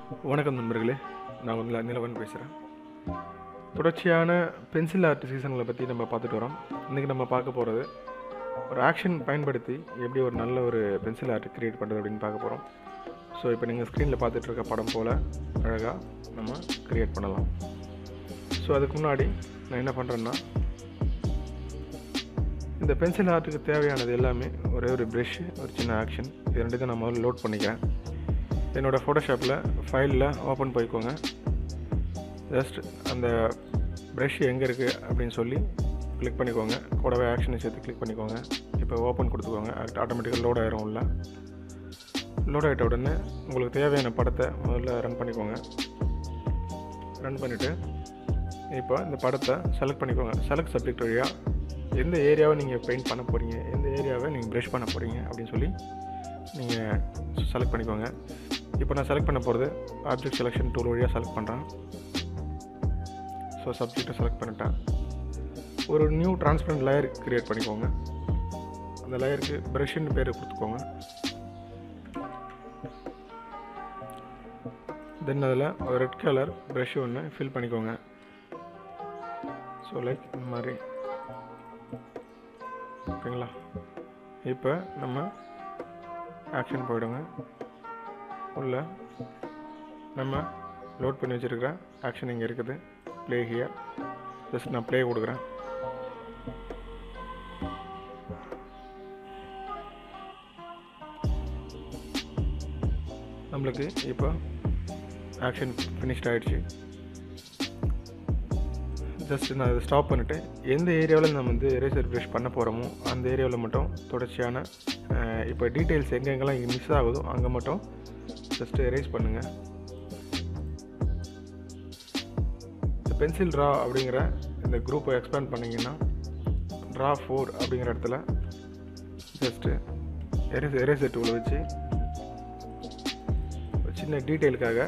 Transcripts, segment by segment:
வணக்கம் நண்பர்களே நான் உங்களை நிலவன் பேசுகிறேன் தொடர்ச்சியான பென்சில் ஆர்ட் சீசன்களை பற்றி நம்ம பார்த்துட்டு வரோம் இன்றைக்கி நம்ம பார்க்க போகிறது ஒரு ஆக்ஷன் பயன்படுத்தி எப்படி ஒரு நல்ல ஒரு பென்சில் ஆர்ட் கிரியேட் பண்ணுறது அப்படின்னு பார்க்க போகிறோம் ஸோ இப்போ நீங்கள் ஸ்க்ரீனில் பார்த்துட்டு இருக்க படம் போல் அழகாக நம்ம கிரியேட் பண்ணலாம் ஸோ அதுக்கு முன்னாடி நான் என்ன பண்ணுறேன்னா இந்த பென்சில் ஆர்ட்டுக்கு தேவையானது எல்லாமே ஒரே ஒரு ப்ரெஷ்ஷு ஒரு சின்ன ஆக்ஷன் இது ரெண்டு தான் நான் முதல்ல லோட் பண்ணிக்கிறேன் என்னோடய ஃபோட்டோஷாப்பில் ஃபைலில் ஓப்பன் போய்க்கோங்க ஜஸ்ட் அந்த ப்ரஷ் எங்கே இருக்குது அப்படின்னு சொல்லி கிளிக் பண்ணிக்கோங்க கூடவே ஆக்ஷனை சேர்த்து கிளிக் பண்ணிக்கோங்க இப்போ ஓப்பன் கொடுத்துக்கோங்க ஆட்டோமேட்டிக்காக லோட் ஆயிரும் உள்ள லோட் ஆகிட்ட உடனே உங்களுக்கு தேவையான படத்தை முதல்ல ரன் பண்ணிக்கோங்க ரன் பண்ணிவிட்டு இப்போ இந்த படத்தை செலக்ட் பண்ணிக்கோங்க செலக்ட் சப்ஜெக்ட் வழியாக எந்த ஏரியாவை நீங்கள் பெயிண்ட் பண்ண போகிறீங்க எந்த ஏரியாவை நீங்கள் ப்ரஷ் பண்ண போகிறீங்க அப்படின்னு சொல்லி நீங்கள் செலக்ட் பண்ணிக்கோங்க இப்போ நான் செலக்ட் பண்ண போகிறது ஆப்ஜெக்ட் செலெக்ஷன் டூல் வழியாக செலக்ட் பண்ணுறேன் ஸோ சப்ஜெக்டை செலக்ட் பண்ணிட்டேன் ஒரு நியூ டிரான்ஸ்பரண்ட் லேயர் க்ரியேட் பண்ணிக்கோங்க அந்த லேயருக்கு ப்ரஷ்ன்னு பேர் கொடுத்துக்கோங்க தென் அதில் ஒரு ரெட் கலர் ப்ரஷ் ஒன்று ஃபில் பண்ணிக்கோங்க ஸோ லைக் இந்த மாதிரி ஓகேங்களா இப்போ நம்ம ஆக்ஷன் போயிடுங்க உள்ள நம்ம லோட் பண்ணி வச்சுருக்கிற ஆக்ஷன் இங்கே இருக்குது ப்ளே ஹியர் ஜஸ்ட் நான் ப்ளே கொடுக்குறேன் நம்மளுக்கு இப்போ ஆக்ஷன் ஃபினிஷ்ட் ஆகிடுச்சு ஜஸ்ட் நான் அதை ஸ்டாப் பண்ணிவிட்டு எந்த ஏரியாவில் நம்ம வந்து எரேசர் ப்ரஷ் பண்ண போகிறோமோ அந்த ஏரியாவில் மட்டும் தொடர்ச்சியான இப்போ டீட்டெயில்ஸ் எங்கெங்கெல்லாம் மிஸ் ஆகுதோ அங்கே மட்டும் ஜஸ்ட்டு எரேஸ் பண்ணுங்கள் இந்த பென்சில் ட்ரா அப்படிங்கிற இந்த குரூப்பை எக்ஸ்பேண்ட் பண்ணிங்கன்னா ட்ரா ஃபோர் அப்படிங்கிற இடத்துல ஜஸ்ட்டு எரேஸ் எரேசர் டூலை வச்சு ஒரு சின்ன டீட்டெயிலுக்காக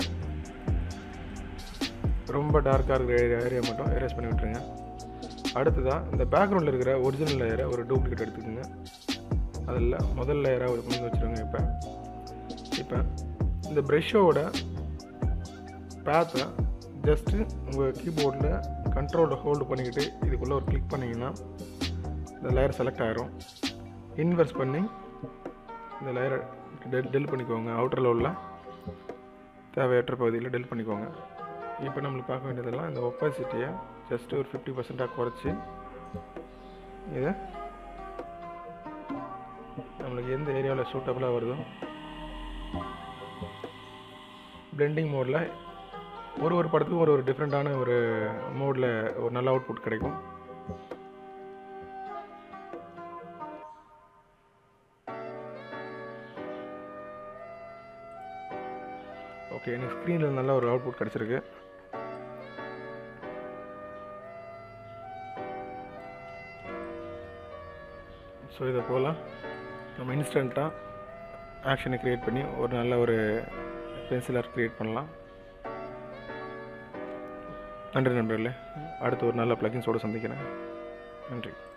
ரொம்ப டார்க்காக இருக்கிற ஏரியா ஏரியா மட்டும் எரேஸ் பண்ணி விட்ருங்க அடுத்ததாக இந்த பேக்ரவுண்டில் இருக்கிற ஒரிஜினல் லேயரை ஒரு டூப்ளிகேட் எடுத்துக்கோங்க அதில் முதல் லேயராக ஒரு கொண்டு வச்சுருங்க இப்போ இப்போ இந்த ப்ரெஷ்ஷோட பேத்தை ஜஸ்ட்டு உங்கள் கீபோர்டில் கண்ட்ரோலில் ஹோல்டு பண்ணிக்கிட்டு இதுக்குள்ளே ஒரு கிளிக் பண்ணிங்கன்னா இந்த லேயர் செலக்ட் ஆகிரும் இன்வெர்ஸ் பண்ணி இந்த லேயரை டெல் டெல் பண்ணிக்கோங்க அவுட்டரில் உள்ள தேவையற்ற பகுதியில் டெல் பண்ணிக்கோங்க இப்போ நம்மளுக்கு பார்க்க வேண்டியதெல்லாம் இந்த ஒப்பாசிட்டியை ஜஸ்ட்டு ஒரு ஃபிஃப்டி பர்சண்ட்டாக குறைச்சி இதை நம்மளுக்கு எந்த ஏரியாவில் சூட்டபுளாக வருதோ பிளெண்டிங் மோடில் ஒரு ஒரு படத்துக்கும் ஒரு ஒரு டிஃப்ரெண்ட்டான ஒரு மோடில் ஒரு நல்ல அவுட்புட் கிடைக்கும் ஓகே எனக்கு ஸ்க்ரீனில் நல்ல ஒரு அவுட்புட் கிடச்சிருக்கு ஸோ இதை போல் நம்ம இன்ஸ்டண்ட்டாக ஆக்ஷனை க்ரியேட் பண்ணி ஒரு நல்ல ஒரு பென்சில் ஆர்ட் க்ரியேட் பண்ணலாம் நன்றி நண்பர்களே அடுத்து ஒரு நல்ல ப்ளகின்ஸோடு சந்திக்கிறேன் நன்றி